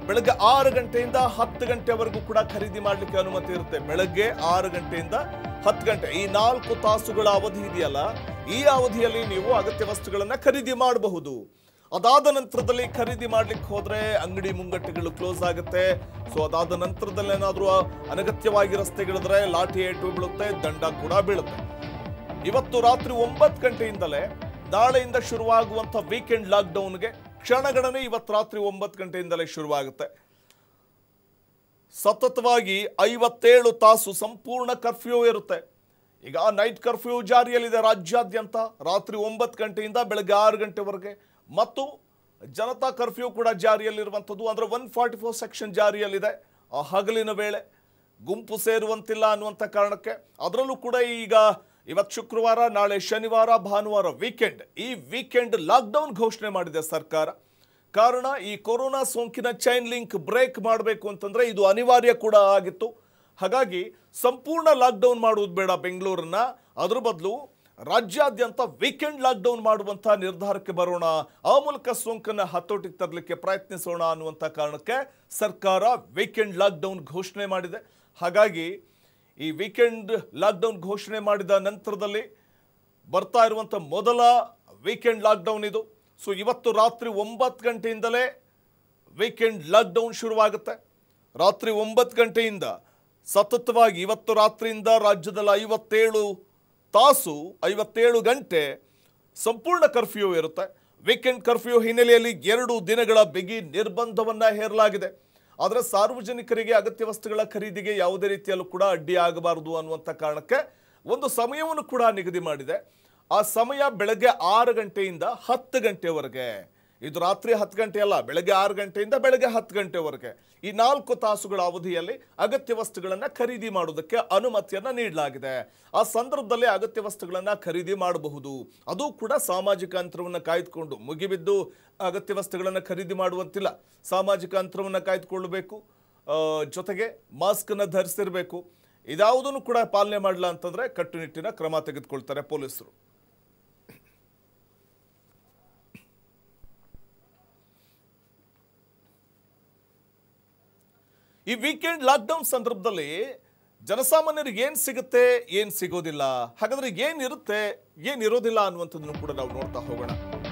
ಬೆಳಗ್ಗೆ ಆರು ಗಂಟೆಯಿಂದ ಹತ್ತು ಗಂಟೆವರೆಗೂ ಕೂಡ ಖರೀದಿ ಮಾಡಲಿಕ್ಕೆ ಅನುಮತಿ ಇರುತ್ತೆ ಬೆಳಗ್ಗೆ ಆರು ಗಂಟೆಯಿಂದ ಹತ್ತು ಗಂಟೆ ಈ ನಾಲ್ಕು ತಾಸುಗಳ ಅವಧಿ ಇದೆಯಲ್ಲ ಈ ಅವಧಿಯಲ್ಲಿ ನೀವು ಅಗತ್ಯ ವಸ್ತುಗಳನ್ನ ಖರೀದಿ ಮಾಡಬಹುದು ಅದಾದ ನಂತರದಲ್ಲಿ ಖರೀದಿ ಮಾಡ್ಲಿಕ್ಕೆ ಹೋದ್ರೆ ಅಂಗಡಿ ಮುಂಗಟ್ಟುಗಳು ಕ್ಲೋಸ್ ಆಗುತ್ತೆ ಸೊ ಅದಾದ ನಂತರದಲ್ಲಿ ಏನಾದ್ರೂ ಅನಗತ್ಯವಾಗಿ ರಸ್ತೆಗಳಿದ್ರೆ ಲಾಠಿ ಏಟು ಬೀಳುತ್ತೆ ದಂಡ ಕೂಡ ಬೀಳುತ್ತೆ ಇವತ್ತು ರಾತ್ರಿ ಒಂಬತ್ತು ಗಂಟೆಯಿಂದಲೇ ನಾಳೆಯಿಂದ ಶುರುವಾಗುವಂಥ ವೀಕೆಂಡ್ ಲಾಕ್ಡೌನ್ಗೆ ಕ್ಷಣಗಣನೆ ಇವತ್ತು ರಾತ್ರಿ ಒಂಬತ್ತು ಗಂಟೆಯಿಂದಲೇ ಶುರುವಾಗುತ್ತೆ ಸತತವಾಗಿ ಐವತ್ತೇಳು ತಾಸು ಸಂಪೂರ್ಣ ಕರ್ಫ್ಯೂ ಇರುತ್ತೆ ಈಗ ನೈಟ್ ಕರ್ಫ್ಯೂ ಜಾರಿಯಲ್ಲಿದೆ ರಾಜ್ಯಾದ್ಯಂತ ರಾತ್ರಿ ಒಂಬತ್ತು ಗಂಟೆಯಿಂದ ಬೆಳಗ್ಗೆ ಆರು ಗಂಟೆವರೆಗೆ ಮತ್ತು ಜನತಾ ಕರ್ಫ್ಯೂ ಕೂಡ ಜಾರಿಯಲ್ಲಿರುವಂಥದ್ದು ಅಂದರೆ ಒನ್ ಫಾರ್ಟಿ ಫೋರ್ ಸೆಕ್ಷನ್ ಜಾರಿಯಲ್ಲಿದೆ ಆ ಹಗಲಿನ ವೇಳೆ ಗುಂಪು ಸೇರುವಂತಿಲ್ಲ ಅನ್ನುವಂಥ ಕಾರಣಕ್ಕೆ ಅದರಲ್ಲೂ ಕೂಡ ಈಗ ಇವತ್ತು ಶುಕ್ರವಾರ ನಾಳೆ ಶನಿವಾರ ಭಾನುವಾರ ವೀಕೆಂಡ್ ಈ ವೀಕೆಂಡ್ ಲಾಕ್ಡೌನ್ ಘೋಷಣೆ ಮಾಡಿದೆ ಸರ್ಕಾರ ಕಾರಣ ಈ ಕೊರೋನಾ ಸೋಂಕಿನ ಚೈನ್ ಲಿಂಕ್ ಬ್ರೇಕ್ ಮಾಡಬೇಕು ಅಂತಂದ್ರೆ ಇದು ಅನಿವಾರ್ಯ ಕೂಡ ಆಗಿತ್ತು ಹಾಗಾಗಿ ಸಂಪೂರ್ಣ ಲಾಕ್ಡೌನ್ ಮಾಡುವುದು ಬೇಡ ಬೆಂಗಳೂರನ್ನ ಅದ್ರ ಬದಲು ರಾಜ್ಯಾದ್ಯಂತ ವೀಕೆಂಡ್ ಲಾಕ್ಡೌನ್ ಮಾಡುವಂಥ ನಿರ್ಧಾರಕ್ಕೆ ಬರೋಣ ಆ ಮೂಲಕ ಸೋಂಕನ್ನು ಹತೋಟಿಗೆ ತರಲಿಕ್ಕೆ ಪ್ರಯತ್ನಿಸೋಣ ಅನ್ನುವಂಥ ಕಾರಣಕ್ಕೆ ಸರ್ಕಾರ ವೀಕೆಂಡ್ ಲಾಕ್ಡೌನ್ ಘೋಷಣೆ ಮಾಡಿದೆ ಹಾಗಾಗಿ ಈ ವೀಕೆಂಡ್ ಲಾಕ್ಡೌನ್ ಘೋಷಣೆ ಮಾಡಿದ ನಂತರದಲ್ಲಿ ಬರ್ತಾ ಇರುವಂಥ ಮೊದಲ ವೀಕೆಂಡ್ ಲಾಕ್ಡೌನ್ ಇದು ಸೊ ಇವತ್ತು ರಾತ್ರಿ ಒಂಬತ್ತು ಗಂಟೆಯಿಂದಲೇ ವೀಕೆಂಡ್ ಲಾಕ್ಡೌನ್ ಶುರುವಾಗುತ್ತೆ ರಾತ್ರಿ ಒಂಬತ್ತು ಗಂಟೆಯಿಂದ ಸತತವಾಗಿ ಇವತ್ತು ರಾತ್ರಿಯಿಂದ ರಾಜ್ಯದಲ್ಲಿ ಐವತ್ತೇಳು ತಾಸು ಐವತ್ತೇಳು ಗಂಟೆ ಸಂಪೂರ್ಣ ಕರ್ಫ್ಯೂ ಇರುತ್ತೆ ವೀಕೆಂಡ್ ಕರ್ಫ್ಯೂ ಹಿನ್ನೆಲೆಯಲ್ಲಿ ಎರಡು ದಿನಗಳ ಬಿಗಿ ನಿರ್ಬಂಧವನ್ನ ಹೇರಲಾಗಿದೆ ಆದರೆ ಸಾರ್ವಜನಿಕರಿಗೆ ಅಗತ್ಯ ವಸ್ತುಗಳ ಖರೀದಿಗೆ ಯಾವುದೇ ರೀತಿಯಲ್ಲೂ ಕೂಡ ಅಡ್ಡಿ ಆಗಬಾರದು ಅನ್ನುವಂಥ ಕಾರಣಕ್ಕೆ ಒಂದು ಸಮಯವನ್ನು ಕೂಡ ನಿಗದಿ ಮಾಡಿದೆ ಆ ಸಮಯ ಬೆಳಗ್ಗೆ ಆರು ಗಂಟೆಯಿಂದ ಹತ್ತು ಗಂಟೆವರೆಗೆ ಇದು ರಾತ್ರಿ ಹತ್ತು ಗಂಟೆ ಅಲ್ಲ ಬೆಳಗ್ಗೆ ಆರು ಗಂಟೆಯಿಂದ ಬೆಳಗ್ಗೆ ಹತ್ತು ಗಂಟೆವರೆಗೆ ಈ ನಾಲ್ಕು ತಾಸುಗಳ ಅವಧಿಯಲ್ಲಿ ಅಗತ್ಯ ವಸ್ತುಗಳನ್ನು ಖರೀದಿ ಮಾಡುವುದಕ್ಕೆ ಅನುಮತಿಯನ್ನು ನೀಡಲಾಗಿದೆ ಆ ಸಂದರ್ಭದಲ್ಲಿ ಅಗತ್ಯ ವಸ್ತುಗಳನ್ನು ಖರೀದಿ ಮಾಡಬಹುದು ಅದು ಕೂಡ ಸಾಮಾಜಿಕ ಅಂತರವನ್ನು ಕಾಯ್ದುಕೊಂಡು ಮುಗಿಬಿದ್ದು ಅಗತ್ಯ ವಸ್ತುಗಳನ್ನು ಖರೀದಿ ಮಾಡುವಂತಿಲ್ಲ ಸಾಮಾಜಿಕ ಅಂತರವನ್ನು ಕಾಯ್ದುಕೊಳ್ಳಬೇಕು ಆ, ಜೊತೆಗೆ ಮಾಸ್ಕನ್ನು ಧರಿಸಿರಬೇಕು ಇದ್ಯಾವುದನ್ನು ಕೂಡ ಪಾಲನೆ ಮಾಡಲ್ಲ ಅಂತಂದ್ರೆ ಕಟ್ಟುನಿಟ್ಟಿನ ಕ್ರಮ ತೆಗೆದುಕೊಳ್ತಾರೆ ಪೊಲೀಸರು ಈ ವೀಕೆಂಡ್ ಲಾಕ್ಡೌನ್ ಸಂದರ್ಭದಲ್ಲಿ ಜನಸಾಮಾನ್ಯರಿಗೆ ಏನ್ ಸಿಗುತ್ತೆ ಏನ್ ಸಿಗೋದಿಲ್ಲ ಹಾಗಾದ್ರೆ ಏನಿರುತ್ತೆ ಏನಿರೋದಿಲ್ಲ ಅನ್ನುವಂಥದ್ದನ್ನು ಕೂಡ ನಾವು ನೋಡ್ತಾ ಹೋಗೋಣ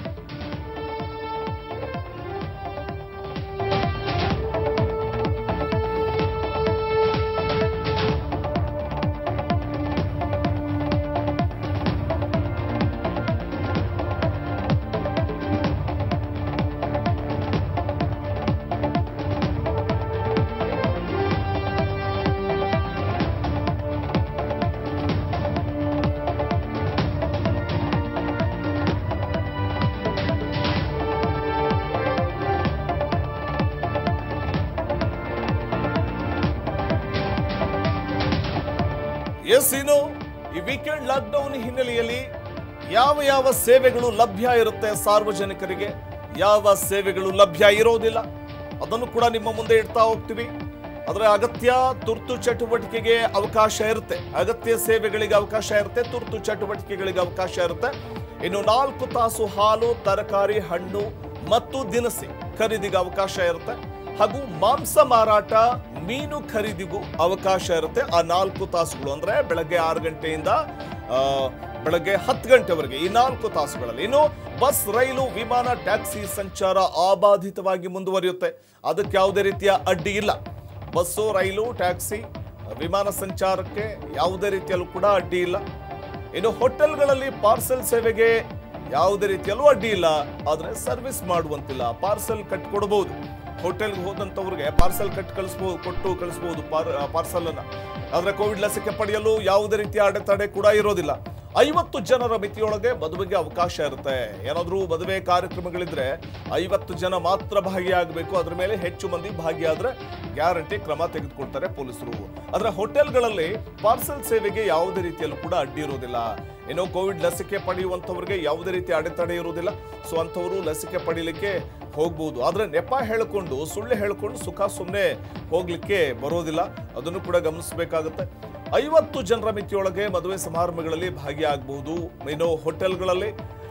ಎಸ್ ಇನ್ನು ಈ ವೀಕೆಂಡ್ ಲಾಕ್ಡೌನ್ ಹಿನ್ನೆಲೆಯಲ್ಲಿ ಯಾವ ಯಾವ ಸೇವೆಗಳು ಲಭ್ಯ ಇರುತ್ತೆ ಸಾರ್ವಜನಿಕರಿಗೆ ಯಾವ ಸೇವೆಗಳು ಲಭ್ಯ ಇರೋದಿಲ್ಲ ಅದನ್ನು ಕೂಡ ನಿಮ್ಮ ಮುಂದೆ ಇಡ್ತಾ ಹೋಗ್ತೀವಿ ಅದರ ಅಗತ್ಯ ತುರ್ತು ಚಟುವಟಿಕೆಗೆ ಅವಕಾಶ ಇರುತ್ತೆ ಅಗತ್ಯ ಸೇವೆಗಳಿಗೆ ಅವಕಾಶ ಇರುತ್ತೆ ತುರ್ತು ಚಟುವಟಿಕೆಗಳಿಗೆ ಅವಕಾಶ ಇರುತ್ತೆ ಇನ್ನು ನಾಲ್ಕು ತಾಸು ಹಾಲು ತರಕಾರಿ ಹಣ್ಣು ಮತ್ತು ದಿನಸಿ ಖರೀದಿಗೆ ಅವಕಾಶ ಇರುತ್ತೆ ಹಾಗೂ ಮಾಂಸ ಮಾರಾಟ ಮೀನು ಖರೀದಿಗೂ ಅವಕಾಶ ಇರುತ್ತೆ ಆ ನಾಲ್ಕು ತಾಸುಗಳು ಅಂದ್ರೆ ಬೆಳಗ್ಗೆ ಆರು ಗಂಟೆಯಿಂದ ಆ, ಬೆಳಗ್ಗೆ ಹತ್ತು ಗಂಟೆವರೆಗೆ ಈ ನಾಲ್ಕು ತಾಸುಗಳಲ್ಲಿ ಇನ್ನು ಬಸ್ ರೈಲು ವಿಮಾನ ಟ್ಯಾಕ್ಸಿ ಸಂಚಾರ ಅಬಾಧಿತವಾಗಿ ಮುಂದುವರಿಯುತ್ತೆ ಅದಕ್ಕೆ ಯಾವುದೇ ರೀತಿಯ ಅಡ್ಡಿ ಇಲ್ಲ ಬಸ್ಸು ರೈಲು ಟ್ಯಾಕ್ಸಿ ವಿಮಾನ ಸಂಚಾರಕ್ಕೆ ಯಾವುದೇ ರೀತಿಯಲ್ಲೂ ಕೂಡ ಅಡ್ಡಿ ಇಲ್ಲ ಇನ್ನು ಹೋಟೆಲ್ಗಳಲ್ಲಿ ಪಾರ್ಸೆಲ್ ಸೇವೆಗೆ ಯಾವುದೇ ರೀತಿಯಲ್ಲೂ ಅಡ್ಡಿ ಇಲ್ಲ ಆದ್ರೆ ಸರ್ವಿಸ್ ಮಾಡುವಂತಿಲ್ಲ ಪಾರ್ಸೆಲ್ ಕಟ್ಕೊಡ್ಬೋದು ಹೋಟೆಲ್ಗೆ ಹೋದಂಥವ್ರಿಗೆ ಪಾರ್ಸೆಲ್ ಕಟ್ ಕಳಿಸ್ಬೋದು ಕೊಟ್ಟು ಕಳಿಸ್ಬೋದು ಪಾರ್ ಪಾರ್ಸಲ್ ಅನ್ನ ಆದ್ರೆ ಕೋವಿಡ್ ಲಸಿಕೆ ಪಡೆಯಲು ಯಾವುದೇ ರೀತಿಯ ಅಡೆತಡೆ ಕೂಡ ಇರೋದಿಲ್ಲ ಐವತ್ತು ಜನರ ಮಿತಿಯೊಳಗೆ ಮದುವೆಗೆ ಅವಕಾಶ ಇರುತ್ತೆ ಏನಾದ್ರೂ ಮದುವೆ ಕಾರ್ಯಕ್ರಮಗಳಿದ್ರೆ ಐವತ್ತು ಜನ ಮಾತ್ರ ಭಾಗಿಯಾಗಬೇಕು ಅದ್ರ ಮೇಲೆ ಹೆಚ್ಚು ಮಂದಿ ಭಾಗಿಯಾದ್ರೆ ಗ್ಯಾರಂಟಿ ಕ್ರಮ ತೆಗೆದುಕೊಳ್ತಾರೆ ಪೊಲೀಸರು ಆದ್ರೆ ಹೋಟೆಲ್ಗಳಲ್ಲಿ ಪಾರ್ಸೆಲ್ ಸೇವೆಗೆ ಯಾವುದೇ ರೀತಿಯಲ್ಲೂ ಕೂಡ ಅಡ್ಡಿ ಇರೋದಿಲ್ಲ ಇನ್ನು ಕೋವಿಡ್ ಲಸಿಕೆ ಪಡೆಯುವಂಥವ್ರಿಗೆ ಯಾವುದೇ ರೀತಿಯ ಅಡೆತಡೆ ಇರುವುದಿಲ್ಲ ಸೊ ಅಂಥವರು ಲಸಿಕೆ ಪಡೀಲಿಕ್ಕೆ ಹೋಗ್ಬೋದು ಆದ್ರೆ ನೆಪ ಹೇಳಿಕೊಂಡು ಸುಳ್ಳು ಹೇಳಿಕೊಂಡು ಸುಖ ಸುಮ್ಮನೆ ಹೋಗ್ಲಿಕ್ಕೆ ಬರೋದಿಲ್ಲ ಅದನ್ನು ಕೂಡ ಗಮನಿಸಬೇಕಾಗುತ್ತೆ ಐವತ್ತು ಜನರ ಮಿತಿಯೊಳಗೆ ಮದುವೆ ಸಮಾರಂಭಗಳಲ್ಲಿ ಭಾಗಿಯಾಗಬಹುದು ಇನ್ನು ಹೋಟೆಲ್ಗಳಲ್ಲಿ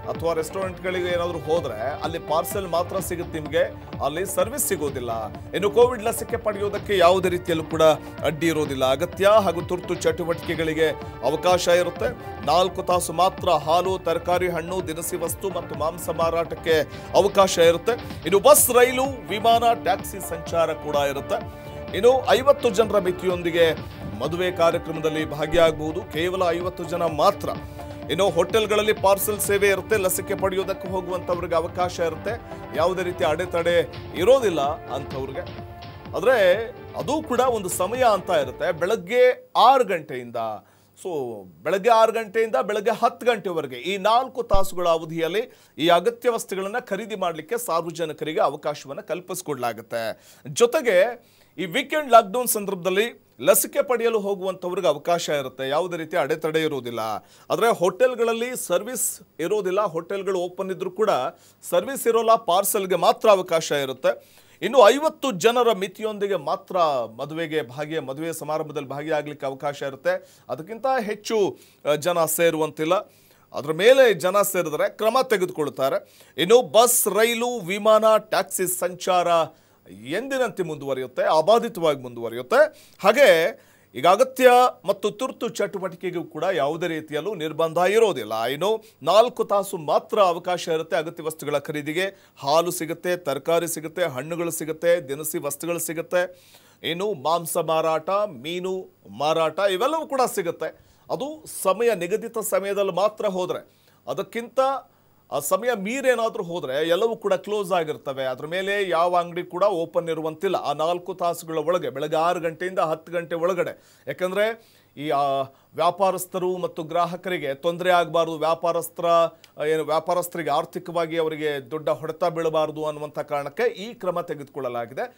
ಅಥವಾ ರೆಸ್ಟೋರೆಂಟ್ಗಳಿಗೆ ಏನಾದರೂ ಹೋದ್ರೆ ಅಲ್ಲಿ ಪಾರ್ಸೆಲ್ ಮಾತ್ರ ಸಿಗುತ್ತೆ ನಿಮಗೆ ಅಲ್ಲಿ ಸರ್ವಿಸ್ ಸಿಗೋದಿಲ್ಲ ಇನ್ನು ಕೋವಿಡ್ ಲಸಿಕೆ ಪಡೆಯೋದಕ್ಕೆ ಯಾವುದೇ ರೀತಿಯಲ್ಲೂ ಕೂಡ ಅಡ್ಡಿ ಇರೋದಿಲ್ಲ ಅಗತ್ಯ ಹಾಗೂ ತುರ್ತು ಚಟುವಟಿಕೆಗಳಿಗೆ ಅವಕಾಶ ಇರುತ್ತೆ ನಾಲ್ಕು ತಾಸು ಮಾತ್ರ ಹಾಲು ತರಕಾರಿ ಹಣ್ಣು ದಿನಸಿ ವಸ್ತು ಮತ್ತು ಮಾಂಸ ಮಾರಾಟಕ್ಕೆ ಅವಕಾಶ ಇರುತ್ತೆ ಇನ್ನು ಬಸ್ ರೈಲು ವಿಮಾನ ಟ್ಯಾಕ್ಸಿ ಸಂಚಾರ ಕೂಡ ಇರುತ್ತೆ ಇನ್ನು ಐವತ್ತು ಜನರ ಮಿತಿಯೊಂದಿಗೆ ಮದುವೆ ಕಾರ್ಯಕ್ರಮದಲ್ಲಿ ಭಾಗಿಯಾಗಬಹುದು ಕೇವಲ ಐವತ್ತು ಜನ ಮಾತ್ರ ಇನ್ನು ಹೋಟೆಲ್ಗಳಲ್ಲಿ ಪಾರ್ಸೆಲ್ ಸೇವೆ ಇರುತ್ತೆ ಲಸಿಕೆ ಪಡೆಯೋದಕ್ಕೆ ಹೋಗುವಂಥವ್ರಿಗೆ ಅವಕಾಶ ಇರುತ್ತೆ ಯಾವುದೇ ರೀತಿಯ ಅಡೆತಡೆ ಇರೋದಿಲ್ಲ ಅಂಥವ್ರಿಗೆ ಆದರೆ ಅದು ಕೂಡ ಒಂದು ಸಮಯ ಅಂತ ಇರುತ್ತೆ ಬೆಳಗ್ಗೆ ಆರು ಗಂಟೆಯಿಂದ ಸೊ ಬೆಳಗ್ಗೆ ಆರು ಗಂಟೆಯಿಂದ ಬೆಳಗ್ಗೆ ಹತ್ತು ಗಂಟೆವರೆಗೆ ಈ ನಾಲ್ಕು ತಾಸುಗಳ ಅವಧಿಯಲ್ಲಿ ಈ ಅಗತ್ಯ ವಸ್ತುಗಳನ್ನು ಖರೀದಿ ಮಾಡಲಿಕ್ಕೆ ಸಾರ್ವಜನಿಕರಿಗೆ ಅವಕಾಶವನ್ನು ಕಲ್ಪಿಸಿಕೊಡ್ಲಾಗುತ್ತೆ ಜೊತೆಗೆ ಈ ವೀಕೆಂಡ್ ಲಾಕ್ಡೌನ್ ಸಂದರ್ಭದಲ್ಲಿ ಲಸಿಕೆ ಪಡೆಯಲು ಹೋಗುವಂಥವ್ರಿಗೆ ಅವಕಾಶ ಇರುತ್ತೆ ಯಾವುದೇ ರೀತಿಯ ಅಡೆತಡೆ ಇರುವುದಿಲ್ಲ ಆದರೆ ಹೋಟೆಲ್ಗಳಲ್ಲಿ ಸರ್ವಿಸ್ ಇರೋದಿಲ್ಲ ಹೋಟೆಲ್ಗಳು ಓಪನ್ ಇದ್ರೂ ಕೂಡ ಸರ್ವಿಸ್ ಇರೋಲ್ಲ ಪಾರ್ಸೆಲ್ಗೆ ಮಾತ್ರ ಅವಕಾಶ ಇರುತ್ತೆ ಇನ್ನು ಐವತ್ತು ಜನರ ಮಿತಿಯೊಂದಿಗೆ ಮಾತ್ರ ಮದುವೆಗೆ ಭಾಗಿ ಮದುವೆ ಸಮಾರಂಭದಲ್ಲಿ ಭಾಗಿಯಾಗಲಿಕ್ಕೆ ಅವಕಾಶ ಇರುತ್ತೆ ಅದಕ್ಕಿಂತ ಹೆಚ್ಚು ಅ, ಜನ ಸೇರುವಂತಿಲ್ಲ ಅದರ ಮೇಲೆ ಜನ ಸೇರಿದ್ರೆ ಕ್ರಮ ತೆಗೆದುಕೊಳ್ತಾರೆ ಇನ್ನು ಬಸ್ ರೈಲು ವಿಮಾನ ಟ್ಯಾಕ್ಸಿ ಸಂಚಾರ ಎಂದಿನಂತೆ ಮುಂದುವರಿಯುತ್ತೆ ಅಬಾಧಿತವಾಗಿ ಮುಂದುವರಿಯುತ್ತೆ ಹಾಗೆ ಈಗ ಅಗತ್ಯ ಮತ್ತು ತುರ್ತು ಚಟುವಟಿಕೆಗೂ ಕೂಡ ಯಾವುದೇ ರೀತಿಯಲ್ಲೂ ನಿರ್ಬಂಧ ಇರೋದಿಲ್ಲ ಇನ್ನು ನಾಲ್ಕು ತಾಸು ಮಾತ್ರ ಅವಕಾಶ ಇರುತ್ತೆ ಅಗತ್ಯ ವಸ್ತುಗಳ ಖರೀದಿಗೆ ಹಾಲು ಸಿಗುತ್ತೆ ತರಕಾರಿ ಸಿಗುತ್ತೆ ಹಣ್ಣುಗಳು ಸಿಗುತ್ತೆ ದಿನಸಿ ವಸ್ತುಗಳು ಸಿಗುತ್ತೆ ಇನ್ನು ಮಾಂಸ ಮಾರಾಟ ಮೀನು ಮಾರಾಟ ಇವೆಲ್ಲವೂ ಕೂಡ ಸಿಗುತ್ತೆ ಅದು ಸಮಯ ನಿಗದಿತ ಸಮಯದಲ್ಲಿ ಮಾತ್ರ ಹೋದರೆ ಅದಕ್ಕಿಂತ ಆ ಸಮಯ ಮೀರೇನಾದರೂ ಹೋದರೆ ಎಲ್ಲವೂ ಕೂಡ ಕ್ಲೋಸ್ ಆಗಿರ್ತವೆ ಅದ್ರ ಮೇಲೆ ಯಾವ ಅಂಗಡಿ ಕೂಡ ಓಪನ್ ಇರುವಂತಿಲ್ಲ ಆ ನಾಲ್ಕು ತಾಸುಗಳ ಒಳಗೆ ಬೆಳಗ್ಗೆ ಆರು ಗಂಟೆಯಿಂದ ಹತ್ತು ಗಂಟೆ ಒಳಗಡೆ ಯಾಕಂದರೆ ಈ ಆ, ವ್ಯಾಪಾರಸ್ಥರು ಮತ್ತು ಗ್ರಾಹಕರಿಗೆ ತೊಂದರೆ ಆಗಬಾರ್ದು ವ್ಯಾಪಾರಸ್ಥರ ಆ, ಏನು ವ್ಯಾಪಾರಸ್ಥರಿಗೆ ಆರ್ಥಿಕವಾಗಿ ಅವರಿಗೆ ದೊಡ್ಡ ಹೊಡೆತ ಬೀಳಬಾರದು ಅನ್ನುವಂಥ ಕಾರಣಕ್ಕೆ ಈ ಕ್ರಮ ತೆಗೆದುಕೊಳ್ಳಲಾಗಿದೆ